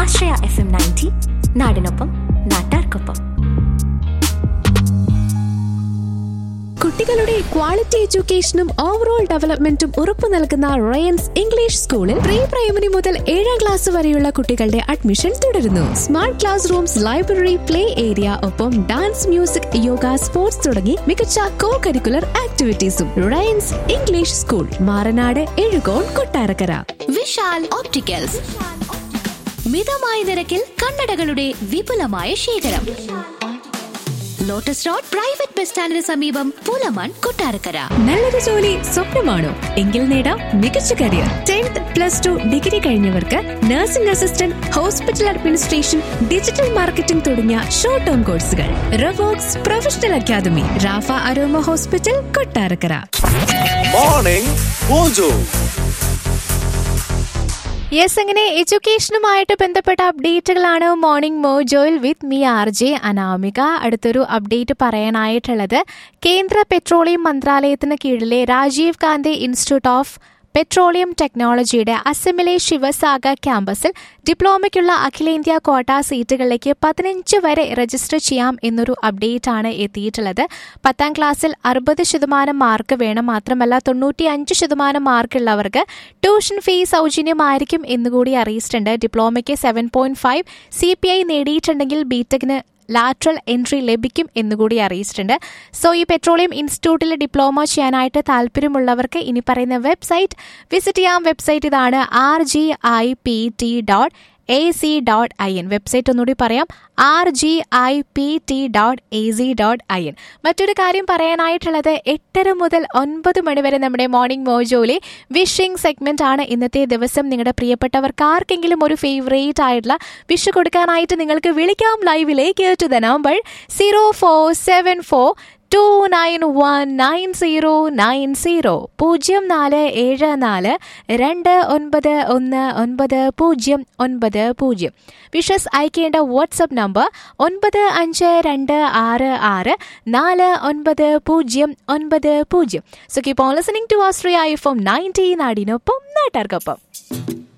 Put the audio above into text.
ആശ്രയ F M ninety നാടിനൊപ്പം നാട്ടാർക്കൊപ്പം കുട്ടികളുടെ ക്വാളിറ്റി എഡ്യൂക്കേഷനും ഓവറോൾ ഡെവലപ്മെന്റും ഉറപ്പു നൽകുന്ന റയൻസ് ഇംഗ്ലീഷ് സ്കൂളിൽ പ്രീ പ്രൈമറി മുതൽ ഏഴാം ക്ലാസ് വരെയുള്ള കുട്ടികളുടെ അഡ്മിഷൻ തുടരുന്നു smart class rooms library play area ഒപ്പം ഡാൻസ് മ്യൂസിക് യോഗ സ്പോർട്സ് തുടങ്ങി മികച്ച കോ കരിക്കുലർ ആക്ടിവിറ്റീസും Ryan's English school Maranad Ezhukone Kottarakkara Vishal opticals മിതമായ നിരക്കിൽ കണ്ണടകളുടെ വിപുലമായ ശേഖരം ലോട്ടസ് റോഡ് പ്രൈവറ്റ് ബസ് സ്റ്റാൻഡിന് സമീപം പൂലമൺ കൊട്ടാരക്കര നല്ലൊരു ജോലി സ്വപ്നമാണോ എങ്കിൽ നേടാം മികച്ച career tenth plus two degree കഴിഞ്ഞവർക്ക് nursing assistant hospital administration digital marketing തുടങ്ങിയ ഷോർട്ട് ടേം കോഴ്സുകൾ Ravox professional academy Rafa Aroma hospital Kottarakkara Morning Mojo yes അങ്ങനെ എഡ്യൂക്കേഷനുമായിട്ട് ബന്ധപ്പെട്ട അപ്ഡേറ്റുകളാണ് മോർണിംഗ് മോജോയിൽ with me R J Anamika അടുത്തൊരു അപ്ഡേറ്റ് പറയാനായിട്ടുള്ളത് കേന്ദ്ര പെട്രോളിയം മന്ത്രാലയത്തിന് കീഴിലെ Rajiv Gandhi institute of petroleum ടെക്നോളജിയുടെ അസമിലെ ശിവസാഗ ക്യാമ്പസിൽ ഡിപ്ലോമയ്ക്കുള്ള അഖിലേന്ത്യാ ക്വാട്ട സീറ്റുകളിലേക്ക് പതിനഞ്ച് വരെ രജിസ്റ്റർ ചെയ്യാം എന്നൊരു അപ്ഡേറ്റ് ആണ് എത്തിയിട്ടുള്ളത് പത്താം ക്ലാസ്സിൽ അറുപത് ശതമാനം മാർക്ക് വേണം മാത്രമല്ല തൊണ്ണൂറ്റി അഞ്ച് ശതമാനം മാർക്കുള്ളവർക്ക് ട്യൂഷൻ ഫീസ് സൗജന്യമായിരിക്കും എന്നുകൂടി അറിയിച്ചിട്ടുണ്ട് ഡിപ്ലോമയ്ക്ക് seven point five C P I നേടിയിട്ടുണ്ടെങ്കിൽ ബിടെക്കിന് ലാറ്ററൽ എൻട്രി ലഭിക്കും എന്നുകൂടി അറിയിച്ചിട്ടുണ്ട് സോ ഈ പെട്രോളിയം ഇൻസ്റ്റിറ്റ്യൂട്ടിൽ ഡിപ്ലോമ ചെയ്യാനായിട്ട് താല്പര്യമുള്ളവർക്ക് ഇനി പറയുന്ന വെബ്സൈറ്റ് വിസിറ്റ് ചെയ്യാം വെബ്സൈറ്റ് ഇതാണ് R G I P T dot A C dot I N website ഒന്നുകൂടി പറയാം R G I P T dot A C dot I N മറ്റൊരു കാര്യം പറയാനായിട്ടുള്ളത് എട്ടര മുതൽ ഒൻപത് മണി വരെ നമ്മുടെ മോർണിംഗ് മോജോയിലെ വിഷിംഗ് സെഗ്മെന്റ് ആണ് ഇന്നത്തെ ദിവസം നിങ്ങളുടെ പ്രിയപ്പെട്ടവർക്ക് ആർക്കെങ്കിലും ഒരു ഫേവറേറ്റ് ആയിട്ടുള്ള വിഷ് കൊടുക്കാനായിട്ട് നിങ്ങൾക്ക് വിളിക്കാം ലൈവിലേക്ക് to the number zero four seven four two nine one nine zero nine zero പൂജ്യം നാല് ഏഴ് നാല് രണ്ട് ഒൻപത് ഒന്ന് ഒൻപത് പൂജ്യം ഒൻപത് പൂജ്യം വിഷസ് അയക്കേണ്ട വാട്സപ്പ് നമ്പർ ഒൻപത് അഞ്ച് രണ്ട് ആറ് ആറ് നാല് ഒൻപത് പൂജ്യം ഒൻപത് പൂജ്യം so keep on listening to Astria F M nineteen നാടിനൊപ്പം നാട്ടാർക്കൊപ്പം